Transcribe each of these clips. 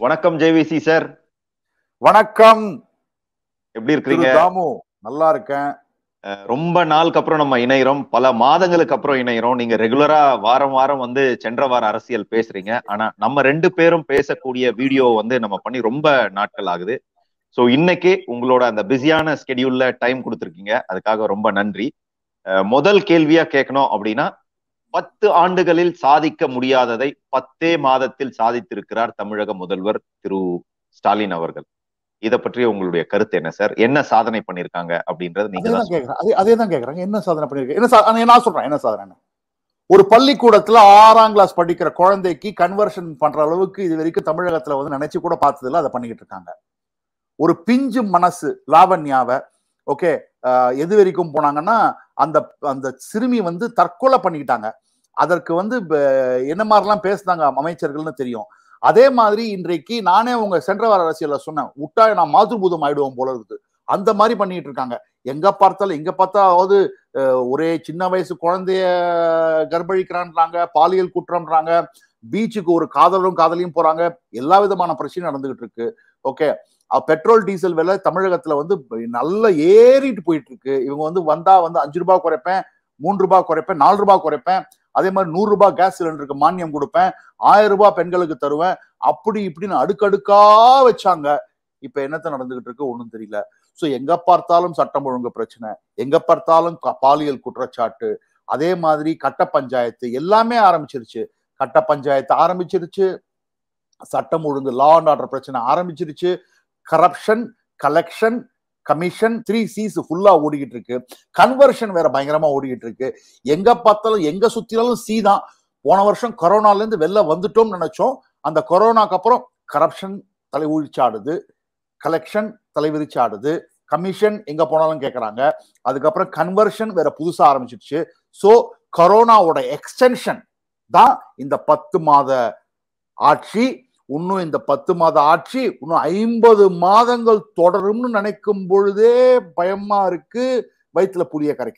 வணக்கம் JVC sir வணக்கம் எப்படி திரு இருக்கிறீங்க தாமு நல்லா இருக்கேன் அஹ் ரொம்ப நாளுக்கு அப்புறம் நம்ம இணைகிறோம் பல மாதங்களுக்கு அப்புறம் இணைகிறோம் நீங்க ரெகுலரா வாரம் வாரம் வந்து சென்ற வார அரசியல் பேசுறீங்க ஆனா நம்ம ரெண்டு பேரும் பேசக்கூடிய வீடியோ வந்து நம்ம பண்ணி ரொம்ப நாட்கள் ஆகுது ஸோ இன்னைக்கு உங்களோட அந்த பிஸியான ஸ்கெடியூல்ல டைம் கொடுத்துருக்கீங்க அதுக்காக ரொம்ப நன்றி அஹ் முதல் கேள்வியா கேட்கணும் அப்படின்னா பத்து ஆண்டுகளில் சாதிக்க முடியாததை பத்தே மாதத்தில் சாதித்திருக்கிறார் தமிழக முதல்வர் திரு ஸ்டாலின் அவர்கள் இத பற்றி உங்களுடைய கருத்து என்ன சார் என்ன சாதனை பண்ணிருக்காங்க அப்படின்றது நீங்க அதே தான் தான் கேக்குறேன் அதே அதே தான் கேக்குறாங்க என்ன சாதனை பண்ணிருக்கேன் என்ன சா- நான் நான் சொல்றேன் என்ன சாதனை ஒரு பள்ளிக்கூடத்துல ஆறாம் கிளாஸ் படிக்கிற குழந்தைக்கு கன்வர்ஷன் பண்ற அளவுக்கு இது வரைக்கும் தமிழகத்துல வந்து நினைச்சு கூட பார்த்ததில்ல அதை பண்ணிக்கிட்டு இருக்காங்க ஒரு பிஞ்சு மனசு லாவண்யாவை ஓகே எது வரைக்கும் போனாங்கன்னா அந்த அந்த சிறுமி வந்து தற்கொலை பண்ணிக்கிட்டாங்க அதற்கு வந்து ப- என்ன மாதிரிலாம் பேசுனாங்க அமைச்சர்கள்னு தெரியும் அதே மாதிரி இன்றைக்கு நானே உங்க சென்ற வார அரசியல்ல சொன்னேன் விட்டா நான் மாதுபூதம் ஆயிடுவோம் போல இருக்குது அந்த மாதிரி பண்ணிட்டு இருக்காங்க எங்க பார்த்தாலும் எங்க பார்த்தாவது அஹ், ஒரே சின்ன வயசு குழந்தைய கர்ப்பழிக்கிறான்றாங்க பாலியல் குற்றம்ன்றாங்க பீச்சுக்கு ஒரு காதலும் காதலியும் போறாங்க எல்லா விதமான பிரச்சனையும் நடந்துகிட்டு இருக்கு ஓகே பெட்ரோல் டீசல் விலை தமிழகத்துல வந்து நல்ல ஏறிட்டு போயிட்டு இருக்கு இவங்க வந்து வந்தா வந்து அஞ்சு ரூபாய் குறைப்பேன் மூன்று ரூபாய் குறைப்பேன் நாலு ரூபாய் குறைப்பேன் அதே மாதிரி நூறு ரூபாய் கேஸ் சிலிண்டருக்கு மானியம் கொடுப்பேன் ஆயிரம் ரூபாய் பெண்களுக்கு தருவேன் அப்படி இப்படின்னு அடுக்கடுக்கா வச்சாங்க இப்ப என்னத்த நடந்துகிட்டு இருக்கு ஒண்ணும் தெரியல சோ எங்க பார்த்தாலும் சட்டம் ஒழுங்கு பிரச்சனை எங்க பார்த்தாலும் க- பாலியல் குற்றச்சாட்டு அதே மாதிரி கட்ட பஞ்சாயத்து எல்லாமே ஆரம்பிச்சிருச்சு கட்ட பஞ்சாயத்து ஆரம்பிச்சிருச்சு சட்டம் ஒழுங்கு லா அண்ட் ஆர்டர் பிரச்சனை ஆரம்பிச்சிருச்சு corruption collection commission three C's ஃபுல்லா ஓடிக்கிட்டு இருக்கு கன்வர்ஷன் வேற பயங்கரமா ஓடிக்கிட்டு இருக்கு எங்க பார்த்தாலும் எங்க சுத்தினாலும் சி தான் போன வருஷம் கொரோனால இருந்து வெளில வந்துட்டோம்னு நினைச்சோம் அந்த கொரோனாக்கு அப்புறம் கரப்ஷன் தலை ஊழிச்சாடுது கலெக்ஷன் தலைவிரிச்சாடுது கமிஷன் எங்க போனாலும் கேக்குறாங்க அதுக்கப்புறம் கன்வர்ஷன் வேற புதுசா ஆரம்பிச்சிடுச்சு சோ கொரோனாவோட எக்ஸ்டென்ஷன் தான் இந்த பத்து மாத ஆட்சி இன்னும் இந்த பத்து மாத ஆட்சி இன்னும் ஐம்பது மாதங்கள் தொடரும்னு நினைக்கும் பொழுதே பயமா இருக்கு வயிற்றுல புளிய கரைக்குது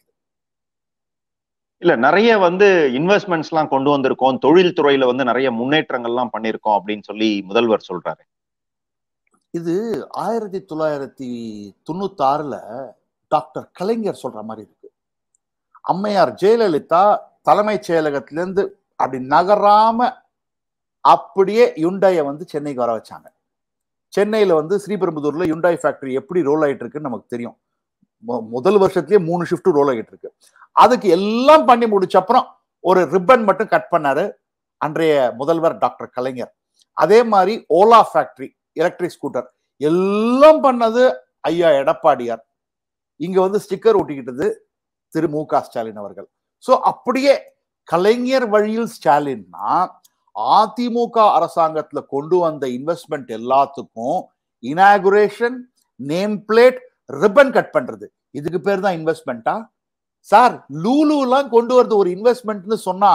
இல்ல நிறைய வந்து இன்வெஸ்ட்மெண்ட்ஸ் எல்லாம் கொண்டு வந்திருக்கோம் தொழில் துறையில வந்து நிறைய முன்னேற்றங்கள்லாம் பண்ணிருக்கோம் அப்படின்னு சொல்லி முதல்வர் சொல்றாரு இது ஆயிரத்தி தொள்ளாயிரத்தி தொண்ணூத்தி ஆறுல டாக்டர் கலைஞர் சொல்ற மாதிரி இருக்கு அம்மையார் ஜெயலலிதா தலைமைச் செயலகத்திலிருந்து அப்படி நகராம அப்படியே யுண்டாயை வந்து சென்னைக்கு வர வச்சாங்க சென்னையில வந்து ஸ்ரீபெரும்புதூர்ல யுண்டாய் ஃபேக்டரி எப்படி ரோல் ஆயிட்டு இருக்குன்னு நமக்கு தெரியும் மு- முதல் வருஷத்துலயே மூணு ஷிஃப்ட் ரோல் ஆகிட்டு இருக்கு அதுக்கு எல்லாம் பண்ணி முடிச்ச அப்புறம் ஒரு ரிப்பன் மட்டும் கட் பண்ணாரு அன்றைய முதல்வர் டாக்டர் கலைஞர் அதே மாதிரி ஓலா ஃபேக்டரி எலக்ட்ரிக் ஸ்கூட்டர் எல்லாம் பண்ணது ஐயா எடப்பாடியார் இங்க வந்து ஸ்டிக்கர் ஒட்டிக்கிட்டது திரு மு க ஸ்டாலின் அவர்கள் சோ அப்படியே கலைஞர் வழியில் ஸ்டாலின்னா அதிமுக அரசாங்கத்துல கொண்டு வந்த இன்வெஸ்ட்மெண்ட் எல்லாத்துக்கும் inauguration name plate ribbon cut பண்றது இதுக்கு பேர் தான் இன்வெஸ்ட்மெண்ட்டா சார் லூலு எல்லாம் கொண்டு வரது ஒரு இன்வெஸ்ட்மெண்ட்னு சொன்னா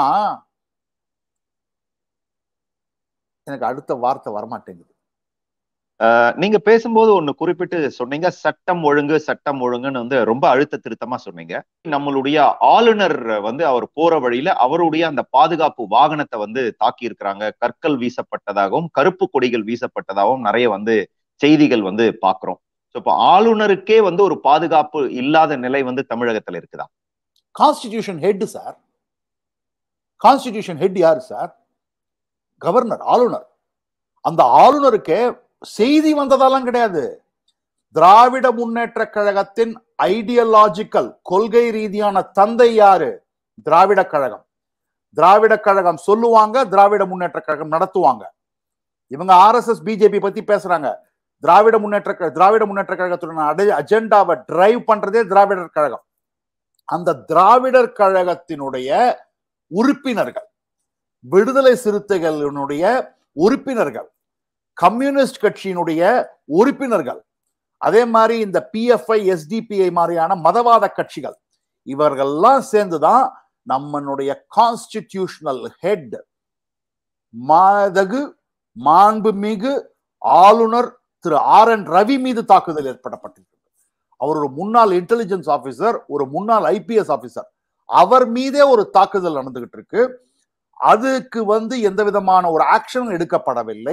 எனக்கு அடுத்த வார்த்தை வரமாட்டேங்குது அஹ் நீங்க பேசும்போது ஒண்ணு குறிப்பிட்டு சொன்னீங்க சட்டம் ஒழுங்கு சட்டம் ஒழுங்குன்னு வந்து ரொம்ப அழுத்த திருத்தமா சொன்னீங்க நம்மளுடைய ஆளுநர் வந்து அவர் போற வழியில அவருடைய அந்த பாதுகாப்பு வாகனத்தை வந்து தாக்கி இருக்கிறாங்க கற்கள் வீசப்பட்டதாகவும் கருப்பு கொடிகள் வீசப்பட்டதாகவும் நிறைய வந்து செய்திகள் வந்து பாக்குறோம் ஸோ இப்போ ஆளுநருக்கே வந்து ஒரு பாதுகாப்பு இல்லாத நிலை வந்து தமிழகத்துல இருக்குதா constitution head sir constitution head யாரு சார் கவர்னர் ஆளுநர் அந்த ஆளுநருக்கு செய்தி வந்ததெல்லாம் கிடையாது திராவிட முன்னேற்ற கழகத்தின் ஐடியலாஜிக்கல் கொள்கை ரீதியான தந்தை யாரு திராவிட கழகம் திராவிட கழகம் சொல்லுவாங்க திராவிட முன்னேற்ற கழகம் நடத்துவாங்க இவங்க ஆர்எஸ்எஸ் பிஜேபி பத்தி பேசுறாங்க திராவிட முன்னேற்ற க- திராவிட முன்னேற்ற கழகத்துடன் அஜெண்டாவை டிரைவ் பண்றதே திராவிடர் கழகம் அந்த திராவிடர் கழகத்தினுடைய உறுப்பினர்கள் விடுதலை சிறுத்தைகளினுடைய உறுப்பினர்கள் கம்யூனிஸ்ட் கட்சியினுடைய உறுப்பினர்கள் அதே மாதிரி இந்த பிஎஃப்ஐ எஸ்டிபிஐ மாதிரியான மதவாத கட்சிகள் இவர்கள்லாம் சேர்ந்துதான் நம்மளுடைய கான்ஸ்டிடியூஷனல் ஹெட் மாதகு மாண்புமிகு ஆளுநர் திரு ஆர் என் ரவி மீது தாக்குதல் ஏற்படப்பட்டிருக்கிறது அவர் ஒரு முன்னாள் இன்டெலிஜென்ஸ் ஆபீசர் ஒரு முன்னாள் ஐபிஎஸ் ஆபீசர் அவர் மீதே ஒரு தாக்குதல் நடந்துகிட்டு இருக்கு அதுக்கு வந்து எந்த விதமான ஒரு ஆக்ஷனும் எடுக்கப்படவில்லை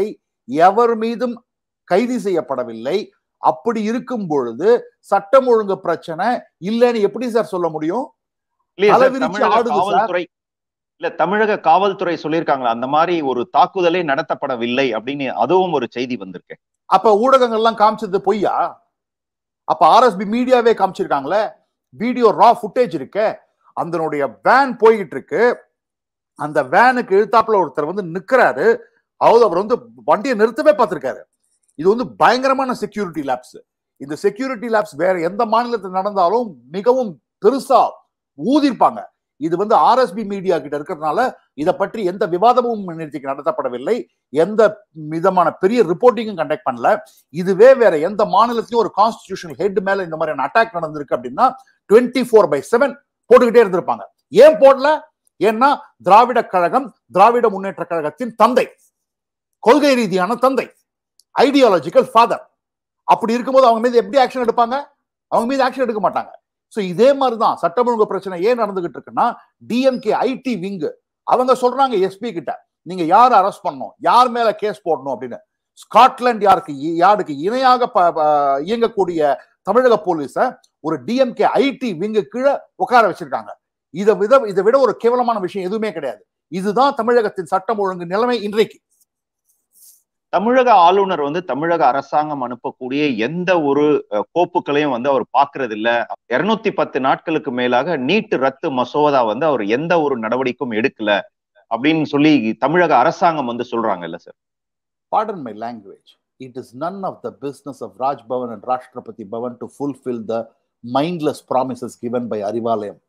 எவர் மீதும் கைது செய்யப்படவில்லை அப்படி இருக்கும் பொழுது சட்டம் ஒழுங்கு பிரச்சனை இல்லைன்னு எப்படி சார் சொல்ல முடியும் இல்லையா சார், அளவிரிச்சு தமிழக ஆடுது சார். காவல்துறை இல்ல தமிழக காவல்துறை சொல்லியிருக்காங்களா அந்த மாதிரி ஒரு தாக்குதலே நடத்தப்படவில்லை அப்படின்னு அதுவும் ஒரு செய்தி வந்திருக்கு அப்ப ஊடகங்கள்லாம் காமிச்சது பொய்யா அப்ப ஆர்எஸ்பி மீடியாவே காமிச்சிருக்காங்களே வீடியோ ரா ஃபுட்டேஜ் இருக்கு அதனுடைய வேன் போய்கிட்டு இருக்கு அந்த வேனுக்கு எழுத்தாப்புல ஒருத்தர் வந்து நிக்கிறாரு அதாவது அவர் வந்து வண்டியை நிறுத்தவே பார்த்திருக்காரு இது வந்து பயங்கரமான செக்யூரிட்டி லேப்ஸ் இந்த செக்யூரிட்டி லேப்ஸ் வேற எந்த மாநிலத்தில் நடந்தாலும் மிகவும் பெருசா ஊதிருப்பாங்க இது வந்து ஆர்எஸ்பி மீடியா கிட்ட இருக்கிறதுனால இதை பற்றி எந்த விவாதமும் நேற்றுக்கு நடத்தப்படவில்லை எந்த விதமான பெரிய ரிப்போர்ட்டிங்கும் கண்டக்ட் பண்ணல இதுவே வேற எந்த மாநிலத்திலயும் ஒரு கான்ஸ்டிடியூஷனல் ஹெட் மேல இந்த மாதிரியான அட்டாக் நடந்திருக்கு அப்படின்னா டுவெண்ட்டி ஃபோர் பை செவன் போட்டுக்கிட்டே இருந்திருப்பாங்க ஏன் போடல ஏன்னா திராவிட கழகம் திராவிட முன்னேற்ற கழகத்தின் தந்தை கொள்கை ரீதியான தந்தை ஐடியாலஜிக்கல் ஃபாதர் அப்படி இருக்கும்போது அவங்க மீது எப்படி ஆக்ஷன் எடுப்பாங்க அவங்க மீது ஆக்ஷன் எடுக்க மாட்டாங்க சோ இதே மாதிரிதான் சட்டம் ஒழுங்கு பிரச்சனை ஏன் நடந்துகிட்டு இருக்குன்னா டிஎம்கே ஐடி விங்கு அவங்க சொல்றாங்க எஸ்பி கிட்ட நீங்க யார் அரெஸ்ட் பண்ணணும் யார் மேல கேஸ் போடணும் அப்படின்னு ஸ்காட்லாந்து யாருக்கு யாருக்கு இணையாக ப- ப- இயங்கக்கூடிய தமிழக போலீஸ ஒரு டிஎம்கே ஐடி விங்கு கீழே உட்கார வச்சிருக்காங்க இதை விட இதை விட ஒரு கேவலமான விஷயம் எதுவுமே கிடையாது இதுதான் தமிழகத்தின் சட்டம் ஒழுங்கு நிலைமை இன்றைக்கு தமிழக ஆளுநர் வந்து தமிழக அரசாங்கம் அனுப்பக்கூடிய எந்த ஒரு அஹ், கோப்புகளையும் வந்து அவர் பாக்குறது இல்ல இருநூத்தி பத்து நாட்களுக்கு மேலாக நீட்டு ரத்து மசோதா வந்து அவர் எந்த ஒரு நடவடிக்கையும் எடுக்கல அப்படின்னு சொல்லி தமிழக அரசாங்கம் வந்து சொல்றாங்க இல்ல sir pardon my language it is none of the business of raj bhavan and rashtrapati bhavan to fulfill the mindless promises given by Arivalayam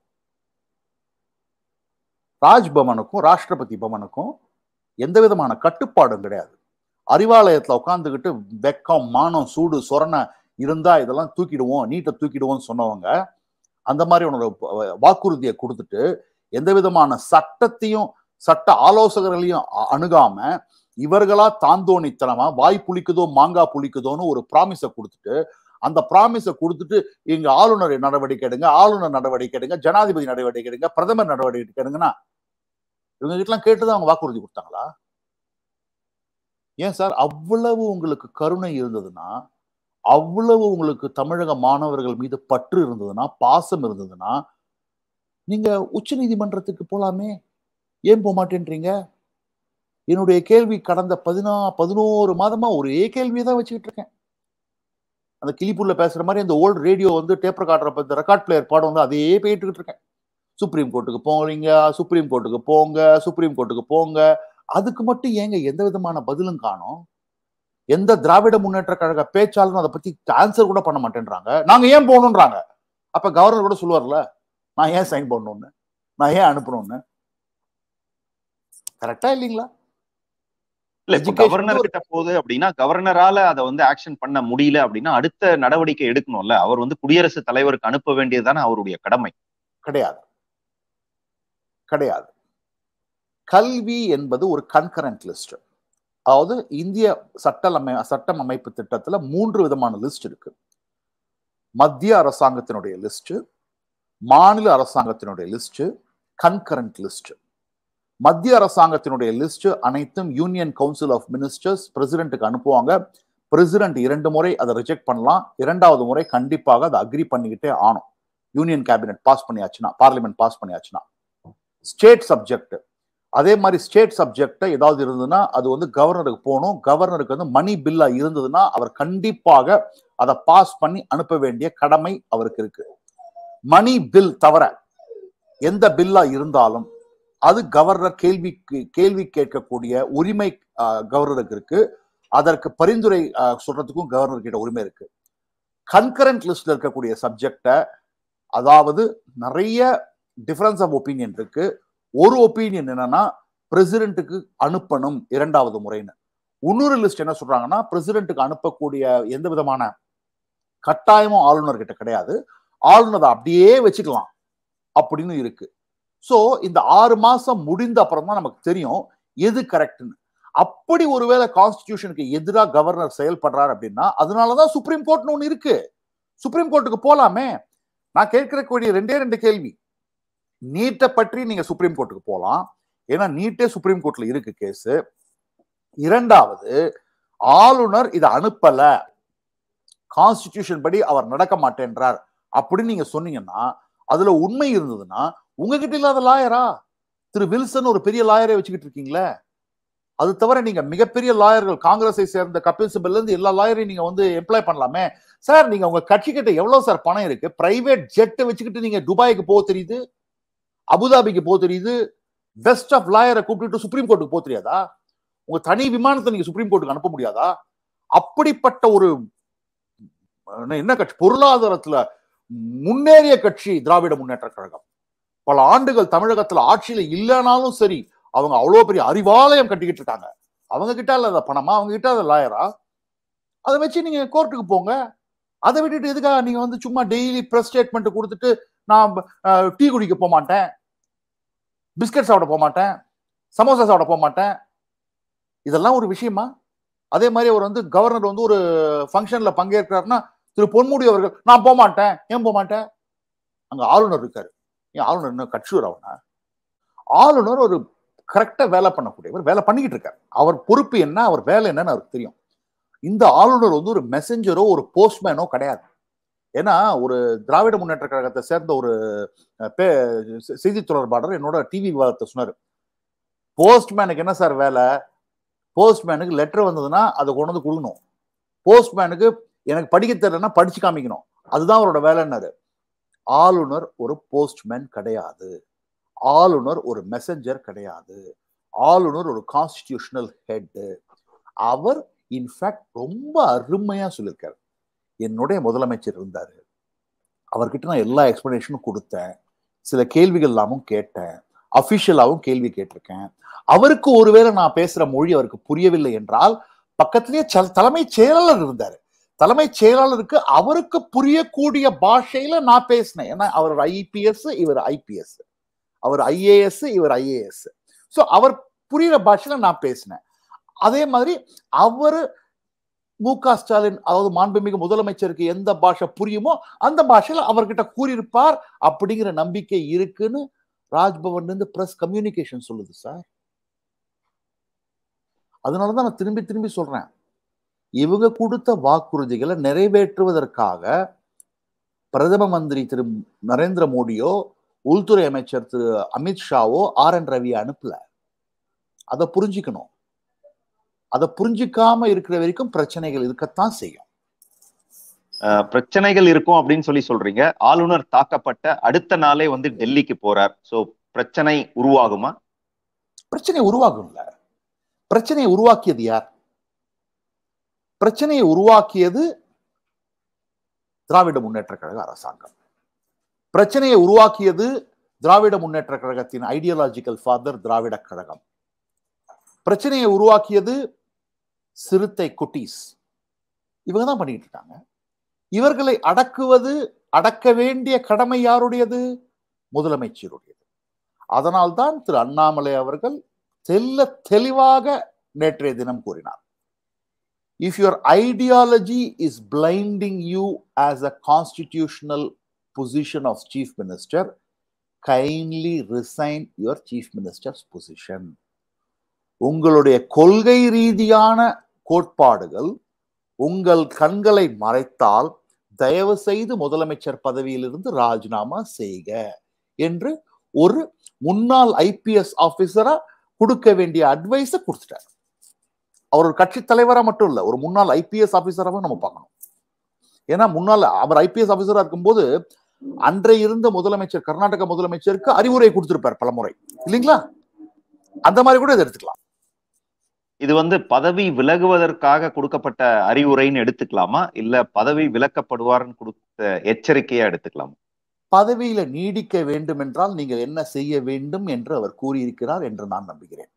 Raj பவனுக்கும் ராஷ்டிரபதி பவனுக்கும் எந்த விதமான கட்டுப்பாடும் கிடையாது அறிவாலயத்துல உட்காந்துக்கிட்டு வெக்கம் மானம் சூடு சொரண இருந்தா இதெல்லாம் தூக்கிடுவோம் நீட்டை தூக்கிடுவோம்னு சொன்னவங்க அந்த மாதிரி உன்னோட வாக்குறுதியை கொடுத்துட்டு எந்த விதமான சட்டத்தையும் சட்ட ஆலோசகர்களையும் அ- அணுகாம இவர்களா தாந்தோணித்தனமா வாய் புளிக்குதோ மாங்காய் புளிக்குதோன்னு ஒரு ப்ராமிஸை கொடுத்துட்டு அந்த ப்ராமிஸை கொடுத்துட்டு இங்க ஆளுநர் நடவடிக்கை எடுங்க ஆளுநர் நடவடிக்கை எடுங்க ஜனாதிபதி நடவடிக்கை எடுங்க பிரதமர் நடவடிக்கை எடுங்கன்னா இவங்க கிட்டலாம் கேட்டுதான் அவங்க வாக்குறுதி கொடுத்தாங்களா ஏன் சார் அவ்வளவு உங்களுக்கு கருணை இருந்ததுன்னா அவ்வளவு உங்களுக்கு தமிழக மாணவர்கள் மீது பற்று இருந்ததுன்னா பாசம் இருந்ததுன்னா நீங்க உச்ச நீதிமன்றத்துக்கு போலாமே ஏன் போக மாட்டேன்றீங்க என்னுடைய கேள்வி கடந்த பதினா பதினோரு மாதமா ஒரே கேள்வியை தான் வச்சுக்கிட்டு இருக்கேன் அந்த கிளிப்பூர்ல பேசுற மாதிரி அந்த ஓல்டு ரேடியோ வந்து டேப் ரெக்கார்டர் இந்த ரெக்கார்ட் பிளேயர் பாடம் வந்து அதே போயிட்டு இருக்கேன் சுப்ரீம் கோர்ட்டுக்கு போறீங்க சுப்ரீம் கோர்ட்டுக்கு போங்க சுப்ரீம் கோர்ட்டுக்கு போங்க அதுக்கு மட்டும் ஏங்க எந்த விதமான பதிலும் காணோம் எந்த திராவிட முன்னேற்ற கழக பேச்சாளரும் அதை பத்தி ஆன்சர் கூட பண்ண மாட்டேன்றாங்க நாங்க ஏன் போகணுன்றாங்க அப்ப கவர்னர் கூட சொல்லுவார்ல நான் ஏன் சைன் பண்ணணும்னு நான் ஏன் அனுப்பணும்னு கரெக்டா இல்லைங்களா இல்ல இப்ப Education கவர்னர் ஒரு- கிட்ட போகுது அப்படின்னா கவர்னரால அதை வந்து ஆக்ஷன் பண்ண முடியல அப்படின்னா அடுத்த நடவடிக்கை எடுக்கணும்ல அவர் வந்து குடியரசுத் தலைவருக்கு அனுப்ப வேண்டியதுதானே அவருடைய கடமை கிடையாது கிடையாது கல்வி என்பது ஒரு கன்கரண்ட் லிஸ்ட் அதாவது இந்திய சட்டமை சட்டம் அமைப்பு திட்டத்துல மூன்று விதமான லிஸ்ட் இருக்கு மத்திய அரசாங்கத்தினுடைய லிஸ்ட் மாநில அரசாங்கத்தினுடைய லிஸ்ட் கன்கரண்ட் லிஸ்ட் மத்திய அரசாங்கத்தினுடைய லிஸ்ட் அனைத்தும் யூனியன் கவுன்சில் ஆஃப் மினிஸ்டர்ஸ் பிரசிடென்ட்டுக்கு அனுப்புவாங்க பிரசிடென்ட் இரண்டு முறை அதை ரிஜெக்ட் பண்ணலாம் இரண்டாவது முறை கண்டிப்பாக அதை அக்ரி பண்ணிக்கிட்டே ஆணும் யூனியன் கேபினெட் பாஸ் பண்ணியாச்சுன்னா பார்லிமெண்ட் பாஸ் பண்ணியாச்சுன்னா ஸ்டேட் சப்ஜெக்ட் அதே மாதிரி ஸ்டேட் சப்ஜெக்ட் ஏதாவது இருந்ததுன்னா அது வந்து கவர்னருக்கு போகணும் கவர்னருக்கு வந்து மணி பில்லா இருந்ததுன்னா அவர் கண்டிப்பாக அதை பாஸ் பண்ணி அனுப்ப வேண்டிய கடமை அவருக்கு இருக்கு மணி பில் தவிர எந்த பில்லா இருந்தாலும் அது கவர்னர் கேள்வி கேள்வி கேட்கக்கூடிய உரிமை ஆஹ், கவர்னருக்கு இருக்கு அதற்கு பரிந்துரை ஆஹ், சொல்றதுக்கும் கவர்னர் கிட்ட உரிமை இருக்கு கன்கரண்ட் லிஸ்ட்ல இருக்கக்கூடிய சப்ஜெக்டை அதாவது நிறைய டிஃபரன்ஸ் ஆஃப் ஒப்பீனியன் இருக்கு ஒரு ஒப்பீனியன் என்னன்னா பிரசிடென்ட்டுக்கு அனுப்பணும் இரண்டாவது முறைன்னு இன்னொரு லிஸ்ட் என்ன சொல்றாங்கன்னா பிரசிடென்ட்டுக்கு அனுப்பக்கூடிய எந்த விதமான கட்டாயமும் ஆளுநர் கிட்ட கிடையாது ஆளுநர் அதை அப்படியே வச்சுக்கலாம் அப்படின்னு இருக்கு சோ இந்த ஆறு மாசம் முடிந்த அப்புறம் தான் நமக்கு தெரியும் எது கரெக்ட்னு அப்படி ஒருவேளை கான்ஸ்டிடியூஷனுக்கு எதிராக கவர்னர் செயல்படுறாரு அப்படின்னா அதனாலதான் சுப்ரீம் கோர்ட்னு ஒண்ணு இருக்கு சுப்ரீம் கோர்ட்டுக்கு போலாமே நான் கேட்கக்கூடிய ரெண்டே ரெண்டு கேள்வி நீட்டை பற்றி நீங்க சுப்ரீம் கோர்ட்டுக்கு போகலாம் ஏன்னா நீட்டே சுப்ரீம் கோர்ட்ல இருக்கு கேஸ் இரண்டாவது ஆளுநர் இதை அனுப்பல கான்ஸ்டிடியூஷன் படி அவர் நடக்க மாட்டேன்றார் அப்படின்னு நீங்க சொன்னீங்கன்னா அதுல உண்மை இருந்ததுன்னா உங்ககிட்ட இல்லாத லாயரா திரு வில்சன் ஒரு பெரிய லாயரை வச்சுக்கிட்டு இருக்கீங்களே அது தவிர நீங்க மிகப்பெரிய லாயர்கள் காங்கிரஸை சேர்ந்த கபில் சிபல்ல இருந்து எல்லா லாயரையும் நீங்க வந்து எம்ப்ளாய் பண்ணலாமே சார் நீங்க உங்க கட்சி கிட்ட எவ்வளவு சார் பணம் இருக்கு பிரைவேட் ஜெட்டை வச்சுக்கிட்டு நீங்க துபாய்க்கு போக தெரியுது அபுதாபிக்கு போக தெரியுது பெஸ்ட் ஆஃப் லாயரை கூப்பிட்டு சுப்ரீம் கோர்ட்டுக்கு போக தெரியாதா உங்க தனி விமானத்தை நீங்க சுப்ரீம் கோர்ட்டுக்கு அனுப்ப முடியாதா அப்படிப்பட்ட ஒரு என்ன கட்சி பொருளாதாரத்துல முன்னேறிய கட்சி திராவிட முன்னேற்ற கழகம் பல ஆண்டுகள் தமிழகத்துல ஆட்சியில இல்லைனாலும் சரி அவங்க அவ்வளவு பெரிய அறிவாலயம் கட்டிக்கிட்டு இருக்காங்க அவங்க கிட்ட இல்லாத பணமா அவங்க கிட்ட அதை லாயரா அதை வச்சு நீங்க கோர்ட்டுக்கு போங்க அதை விட்டுட்டு எதுக்காக நீங்க வந்து சும்மா டெய்லி ப்ரெஸ் ஸ்டேட்மெண்ட் கொடுத்துட்டு நான் டீ குடிக்க போக மாட்டேன் பிஸ்கட் சாப்பிட போக மாட்டேன் சமோசா சாப்பிட போக மாட்டேன் இதெல்லாம் ஒரு விஷயமா அதே மாதிரி அவர் வந்து கவர்னர் வந்து ஒரு ஃபங்க்ஷன்ல பங்கேற்கிறாருன்னா திரு பொன்முடி அவர்கள் நான் போக மாட்டேன் ஏன் போக மாட்டேன் அங்க ஆளுநர் இருக்காரு ஏன் ஆளுநர் என்ன கட்சியூர் அவனா ஆளுநர் ஒரு கரெக்டா வேலை பண்ணக்கூடியவர் வேலை பண்ணிக்கிட்டு இருக்காரு அவர் பொறுப்பு என்ன அவர் வேலை என்னன்னு அவருக்கு தெரியும் இந்த ஆளுநர் வந்து ஒரு மெசஞ்சரோ ஒரு போஸ்ட்மேனோ கிடையாது ஏன்னா ஒரு திராவிட முன்னேற்ற கழகத்தை சேர்ந்த ஒரு செய்தி தொடர்பாளர் என்னோட டிவி விவாதத்தை சொன்னார் போஸ்ட்மேனுக்கு என்ன சார் வேலை போஸ்ட்மேனுக்கு லெட்டர் வந்ததுன்னா அதை கொண்டு வந்து கொடுக்கணும் போஸ்ட்மேனுக்கு எனக்கு படிக்க தெரியலன்னா படிச்சு காமிக்கணும் அதுதான் அவரோட வேலைன்னாரு ஆளுநர் ஒரு போஸ்ட்மேன் கிடையாது ஆளுநர் ஒரு மெசஞ்சர் கிடையாது ஆளுநர் ஒரு கான்ஸ்டிடியூஷனல் ஹெட் அவர் இன்ஃபேக்ட் ரொம்ப அருமையா சொல்லியிருக்காரு என்னுடைய முதலமைச்சர் இருந்தாரு அவர்கிட்ட நான் எல்லா எக்ஸ்பிளனேஷனும் கொடுத்தேன் சில கேள்விகள் எல்லாமும் கேட்டேன் அபிஷியலாவும் கேள்வி கேட்டிருக்கேன் அவருக்கு ஒருவேளை நான் பேசுற மொழி அவருக்கு புரியவில்லை என்றால் பக்கத்திலேயே தலைமை செயலாளர் இருந்தாரு தலைமை செயலாளருக்கு அவருக்கு புரியக்கூடிய பாஷையில நான் பேசினேன் ஏன்னா அவர் ஐபிஎஸ் இவர் ஐபிஎஸ் அவர் ஐஏஎஸ் இவர் ஐஏஎஸ் ஸோ அவர் புரியுற பாஷையில நான் பேசினேன் அதே மாதிரி அவர் மு க ஸ்டாலின் அதாவது மாண்புமிகு முதலமைச்சருக்கு எந்த பாஷை புரியுமோ அந்த பாஷையில அவர்கிட்ட கூறியிருப்பார் அப்படிங்கிற நம்பிக்கை இருக்குன்னு ராஜ்பவன்ல இருந்து பிரஸ் கம்யூனிகேஷன் சொல்லுது சார் அதனாலதான் நான் திரும்பி திரும்பி சொல்றேன் இவங்க கொடுத்த வாக்குறுதிகளை நிறைவேற்றுவதற்காக பிரதம மந்திரி திரு நரேந்திர மோடியோ உள்துறை அமைச்சர் திரு அமித்ஷாவோ ஆர் என் ரவி அனுப்பல அதை புரிஞ்சுக்கணும் அதை புரிஞ்சுக்காம இருக்கிற வரைக்கும் பிரச்சனைகள் இருக்கத்தான் செய்யும் பிரச்சனைகள் இருக்கும் அப்படின்னு சொல்லி சொல்றீங்க ஆளுநர் தாக்கப்பட்ட அடுத்த நாளே வந்து டெல்லிக்கு போறார் சோ பிரச்சனை உருவாகுமா பிரச்சனை உருவாகும்ல பிரச்சனையை உருவாக்கியது யார் பிரச்சனையை உருவாக்கியது திராவிட முன்னேற்ற கழக அரசாங்கம் பிரச்சனையை உருவாக்கியது திராவிட முன்னேற்ற கழகத்தின் ஐடியாலஜிக்கல் ஃபாதர் திராவிட கழகம் பிரச்சனையை உருவாக்கியது சிறுத்தை குட்டீஸ் இவங்க தான் பண்ணிட்டு இருக்காங்க இவர்களை அடக்குவது அடக்க வேண்டிய கடமை யாருடையது முதலமைச்சருடையது அதனால்தான் திரு அண்ணாமலை அவர்கள் தெல்ல தெளிவாக நேற்றைய தினம் கூறினார் if your ideology is blinding you as a constitutional position of chief minister kindly resign your chief minister's position உங்களுடைய கொள்கை ரீதியான கோட்பாடுகள் உங்கள் கண்களை மறைத்தால் தயவு செய்து முதலமைச்சர் பதவியிலிருந்து ராஜினாமா செய்க என்று ஒரு முன்னாள் ஐபிஎஸ் ஆபீசரா கொடுக்க வேண்டிய அட்வைஸ கொடுத்துட்டார் அவர் ஒரு கட்சி தலைவரா மட்டும் இல்ல ஒரு முன்னாள் ஐபிஎஸ் ஆபீசராகவும் நம்ம பார்க்கணும் ஏன்னா முன்னாள் அவர் ஐபிஎஸ் ஆபீசரா இருக்கும்போது அன்றைய இருந்த முதலமைச்சர் கர்நாடக முதலமைச்சருக்கு அறிவுரை கொடுத்திருப்பார் பலமுறை இல்லைங்களா அந்த மாதிரி கூட இதை எடுத்துக்கலாம் இது வந்து பதவி விலகுவதற்காக கொடுக்கப்பட்ட அறிவுரைன்னு எடுத்துக்கலாமா இல்ல பதவி விலக்கப்படுவார்னு கொடுத்த எச்சரிக்கையா எடுத்துக்கலாமா பதவியில நீடிக்க வேண்டும் என்றால் நீங்கள் என்ன செய்ய வேண்டும் என்று அவர் கூறியிருக்கிறார் என்று நான் நம்புகிறேன்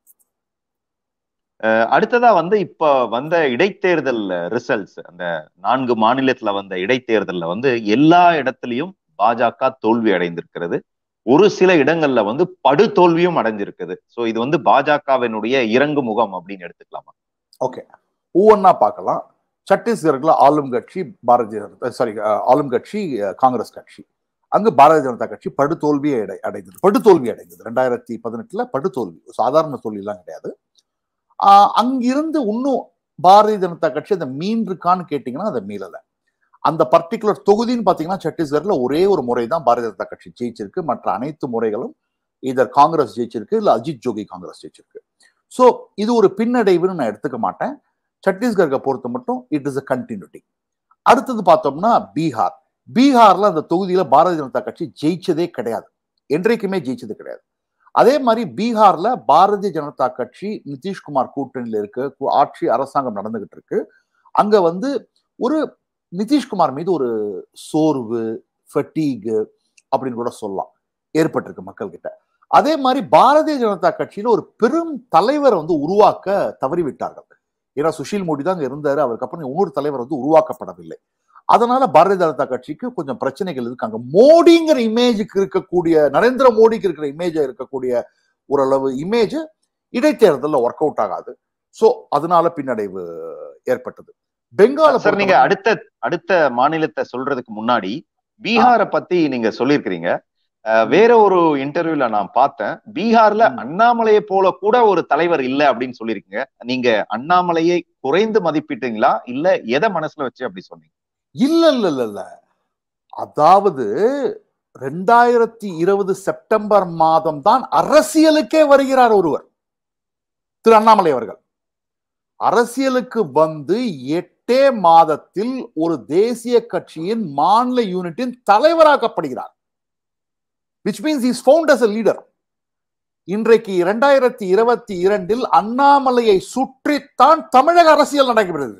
அடுத்ததா வந்து இப்ப வந்த இடைத்தேர்தல் ரிசல்ட்ஸ் அந்த நான்கு மாநிலத்துல வந்த இடைத்தேர்தல்ல வந்து எல்லா இடத்துலயும் பாஜக தோல்வி அடைந்திருக்கிறது ஒரு சில இடங்கள்ல வந்து படு தோல்வியும் அடைஞ்சிருக்குது சோ இது வந்து பாஜகவினுடைய இறங்கு முகம் அப்படின்னு எடுத்துக்கலாமா ஓகே ஒவ்வொன்னா பார்க்கலாம் சத்தீஸ்கர்ல ஆளும் கட்சி பாரதிய ஜனதா சாரி ஆளும் கட்சி காங்கிரஸ் கட்சி அங்கு பாரதிய ஜனதா கட்சி படுதோல்வியை அடை அடைந்தது படுதோல்வி அடைந்தது ரெண்டாயிரத்தி பதினெட்டுல படுதோல்வி சாதாரண தோல்வி எல்லாம் கிடையாது அங்கிருந்து இன்னும் பாரதிய ஜனதா கட்சி அதை மீன்றுக்கான்னு கேட்டீங்கன்னா அதை மீளல அந்த பர்டிகுலர் தொகுதின்னு பாத்தீங்கன்னா சத்தீஸ்கர்ல ஒரே ஒரு முறை தான் பாரதிய ஜனதா கட்சி ஜெயிச்சிருக்கு மற்ற அனைத்து முறைகளும் இதர் காங்கிரஸ் ஜெயிச்சிருக்கு இல்ல அஜித் ஜோகி காங்கிரஸ் ஜெயிச்சிருக்கு சோ இது ஒரு பின்னடைவுன்னு நான் எடுத்துக்க மாட்டேன் சத்தீஸ்கர்கை பொறுத்த மட்டும் இட் இஸ் அ கண்டினியூட்டி அடுத்தது பார்த்தோம்னா பீகார் பீகார்ல அந்த தொகுதியில பாரதிய ஜனதா கட்சி ஜெயிச்சதே கிடையாது என்றைக்குமே ஜெயிச்சது கிடையாது அதே மாதிரி பீகார்ல பாரதிய ஜனதா கட்சி நிதிஷ்குமார் கூட்டணியில இருக்கு கு- ஆட்சி அரசாங்கம் நடந்துகிட்டு இருக்கு அங்க வந்து ஒரு நிதிஷ்குமார் மீது ஒரு சோர்வு ஃபட்டீகு அப்படின்னு கூட சொல்லலாம் ஏற்பட்டிருக்கு மக்கள் கிட்ட அதே மாதிரி பாரதிய ஜனதா கட்சியில ஒரு பெரும் தலைவரை வந்து உருவாக்க தவறிவிட்டார்கள் ஏன்னா சுஷில் மோடி தான் அங்க இருந்தாரு அவருக்கு அப்புறம் இன்னொரு தலைவர் வந்து உருவாக்கப்படவில்லை அதனால பாரதிய ஜனதா கட்சிக்கு கொஞ்சம் பிரச்சனைகள் இருக்காங்க மோடிங்கிற இமேஜுக்கு இருக்கக்கூடிய நரேந்திர மோடிக்கு இருக்கிற இமேஜா இருக்கக்கூடிய ஓரளவு இமேஜ் இடைத்தேர்தல்ல ஒர்க் அவுட் ஆகாது சோ அதனால பின்னடைவு ஏற்பட்டது பெங்கால சார் நீங்க அடுத்த அடுத்த மாநிலத்தை சொல்றதுக்கு முன்னாடி பீகாரை பத்தி நீங்க சொல்லியிருக்கிறீங்க அஹ், வேற ஒரு இன்டர்வியூல நான் பார்த்தேன் பீகார்ல ம். அண்ணாமலையை போல கூட ஒரு தலைவர் இல்ல அப்படின்னு சொல்லியிருக்கீங்க நீங்க அண்ணாமலையை குறைந்து மதிப்பிட்டீங்களா இல்ல எதை மனசுல வச்சு அப்படி சொன்னீங்க இல்ல இல்ல இல்ல இல்ல அதாவது ரெண்டாயிரத்தி இருபது செப்டம்பர் மாதம் தான் அரசியலுக்கே வருகிறார் ஒருவர் திரு அண்ணாமலை அவர்கள் அரசியலுக்கு வந்து எட்டே மாதத்தில் ஒரு தேசிய கட்சியின் மாநில யூனிட்டின் தலைவராக்கப்படுகிறார் which means is found as a leader இன்றைக்கு இரண்டாயிரத்தி இருபத்தி இரண்டில் அண்ணாமலையை சுற்றித்தான் தமிழக அரசியல் நடைபெறுகிறது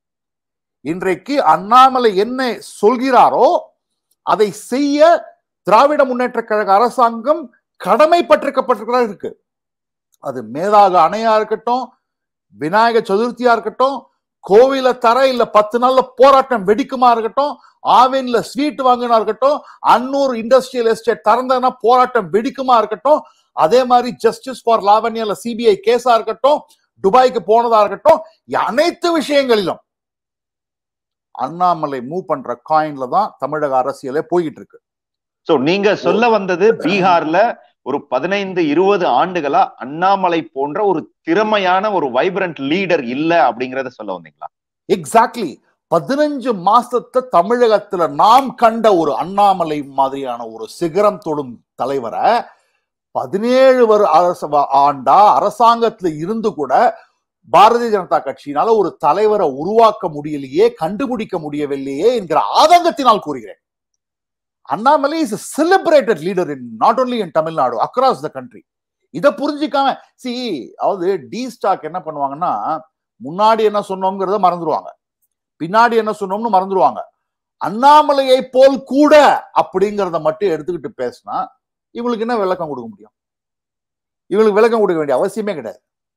இன்றைக்கு அண்ணாமலை என்ன சொல்கிறாரோ அதை செய்ய திராவிட முன்னேற்ற கழக அரசாங்கம் கடமைப்பட்டிருக்கப்பட்டிருக்கிறதா இருக்கு அது மேதாக அணையா இருக்கட்டும் விநாயக சதுர்த்தியா இருக்கட்டும் கோவில தர இல்ல பத்து நாள்ல போராட்டம் வெடிக்குமா இருக்கட்டும் ஆவின்ல ஸ்வீட் வாங்கினா இருக்கட்டும் அன்னூர் இண்டஸ்ட்ரியல் எஸ்டேட் திறந்ததுன்னா போராட்டம் வெடிக்குமா இருக்கட்டும் அதே மாதிரி ஜஸ்டிஸ் ஃபார் லாவண்யால சிபிஐ கேஸா இருக்கட்டும் துபாய்க்கு போனதா இருக்கட்டும் அனைத்து விஷயங்களிலும் அண்ணாமலை மூவ் பண்ற காயின்ல தான் தமிழக அரசியலே போய்கிட்டு இருக்கு சோ நீங்க சொல்ல வந்தது பீகார்ல ஒரு பதினைந்து இருபது ஆண்டுகளா அண்ணாமலை போன்ற ஒரு திறமையான ஒரு வைப்ரண்ட் லீடர் இல்ல அப்படிங்கறத சொல்ல வந்தீங்களா எக்ஸாக்ட்லி பதினஞ்சு மாசத்தை தமிழகத்துல நாம் கண்ட ஒரு அண்ணாமலை மாதிரியான ஒரு சிகரம் தொடும் தலைவரை பதினேழு வரு அரச ஆண்டா அரசாங்கத்துல இருந்து கூட பாரதிய ஜனதா கட்சியினால ஒரு தலைவரை உருவாக்க முடியலையே கண்டுபிடிக்க முடியவில்லையே என்கிற ஆதங்கத்தினால் கூறுகிறேன் Annamalai is celebrated leader in not only in Tamil Nadu across the country இதை புரிஞ்சிக்காம சி அதாவது டி ஸ்டாக் என்ன பண்ணுவாங்கன்னா முன்னாடி என்ன சொன்னோங்கிறத மறந்துடுவாங்க பின்னாடி என்ன சொன்னோம்னு மறந்துடுவாங்க அண்ணாமலையை போல் கூட அப்படிங்கிறத மட்டும் எடுத்துக்கிட்டு பேசினா இவங்களுக்கு என்ன விளக்கம் கொடுக்க முடியும் இவங்களுக்கு விளக்கம் கொடுக்க வேண்டிய அவசியமே கிடையாது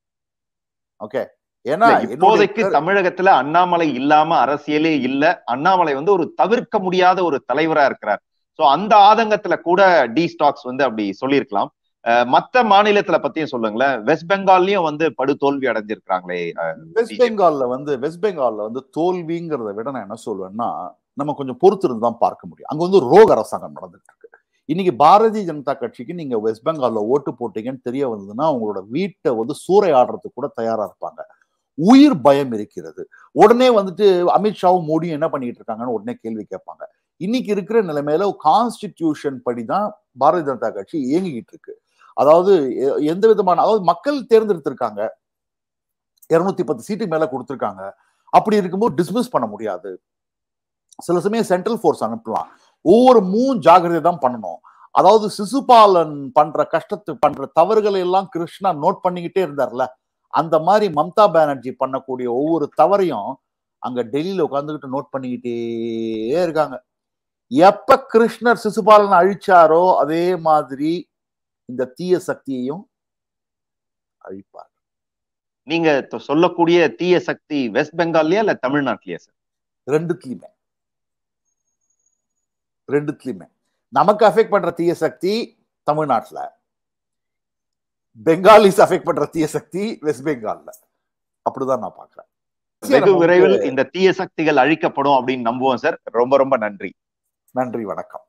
ஓகே ஏன்னா இல்ல, இப்போதைக்கு தமிழகத்துல அண்ணாமலை இல்லாம அரசியலே இல்ல அண்ணாமலை வந்து ஒரு தவிர்க்க முடியாத ஒரு தலைவரா இருக்கிறார் சோ அந்த ஆதங்கத்துல கூட டி ஸ்டாக்ஸ் வந்து அப்படி சொல்லியிருக்கலாம் அஹ், மத்த மாநிலத்துல பத்தியும் சொல்லுங்களேன் வெஸ்ட் பெங்கால்லயும் வந்து படு தோல்வி அடைஞ்சிருக்கிறாங்களே அஹ், வெஸ்ட் பெங்கால்ல வந்து வெஸ்ட் பெங்கால்ல வந்து தோல்விங்கிறத விட நான் என்ன சொல்வேன்னா நம்ம கொஞ்சம் பொறுத்து இருந்து தான் பார்க்க முடியும் அங்க வந்து ரோக அரசாங்கம் நடந்துட்டு இருக்கு இன்னைக்கு பாரதிய ஜனதா கட்சிக்கு நீங்க வெஸ்ட் பெங்கால்ல ஓட்டு போட்டீங்கன்னு தெரிய வந்ததுன்னா உங்களோட வீட்டை வந்து சூறையாடுறதுக்கு கூட தயாரா இருப்பாங்க உயிர் பயம் இருக்கிறது உடனே வந்துட்டு அமித்ஷாவும் மோடியும் என்ன பண்ணிட்டு இருக்காங்கன்னு உடனே கேள்வி கேட்பாங்க இன்னைக்கு இருக்கிற நிலைமையில கான்ஸ்டிடியூஷன் படிதான் பாரதிய ஜனதா கட்சி இயங்கிக்கிட்டு இருக்கு அதாவது எ- எந்த விதமான அதாவது மக்கள் தேர்ந்தெடுத்திருக்காங்க இருநூத்தி பத்து சீட்டு மேல கொடுத்திருக்காங்க அப்படி இருக்கும்போது டிஸ்மிஸ் பண்ண முடியாது சில சமயம் சென்ட்ரல் ஃபோர்ஸ் அனுப்பலாம் ஒவ்வொரு மூணு ஜாகிரதை தான் பண்ணணும் அதாவது சிசுபாலன் பண்ற கஷ்டத்து பண்ற தவறுகளை எல்லாம் கிருஷ்ணா நோட் பண்ணிக்கிட்டே இருந்தார்ல அந்த மாதிரி மம்தா பானர்ஜி பண்ணக்கூடிய ஒவ்வொரு தவறையும் அங்க டெல்லியில உட்காந்துக்கிட்டு நோட் பண்ணிக்கிட்டே இருக்காங்க எப்ப கிருஷ்ணர் சிசுபாலனை அழிச்சாரோ அதே மாதிரி இந்த தீய சக்தியையும் அழிப்பார் நீங்க தொ- சொல்லக்கூடிய தீய சக்தி வெஸ்ட் பெங்கால்லயா இல்ல தமிழ்நாட்டிலயா சார் ரெண்டுத்துலயுமே ரெண்டுத்துலயுமே நமக்கு அஃபெக்ட் பண்ற தீய சக்தி தமிழ்நாட்டுல பெங்காலிஸ் அஃபெக்ட் பண்ற தீய சக்தி வெஸ்ட் பெங்கால்ல அப்படிதான் நான் பாக்குறேன் வெகு விரைவில் இந்த தீய சக்திகள் அழிக்கப்படும் அப்படின்னு நம்புவோம் சார் ரொம்ப ரொம்ப நன்றி நன்றி வணக்கம்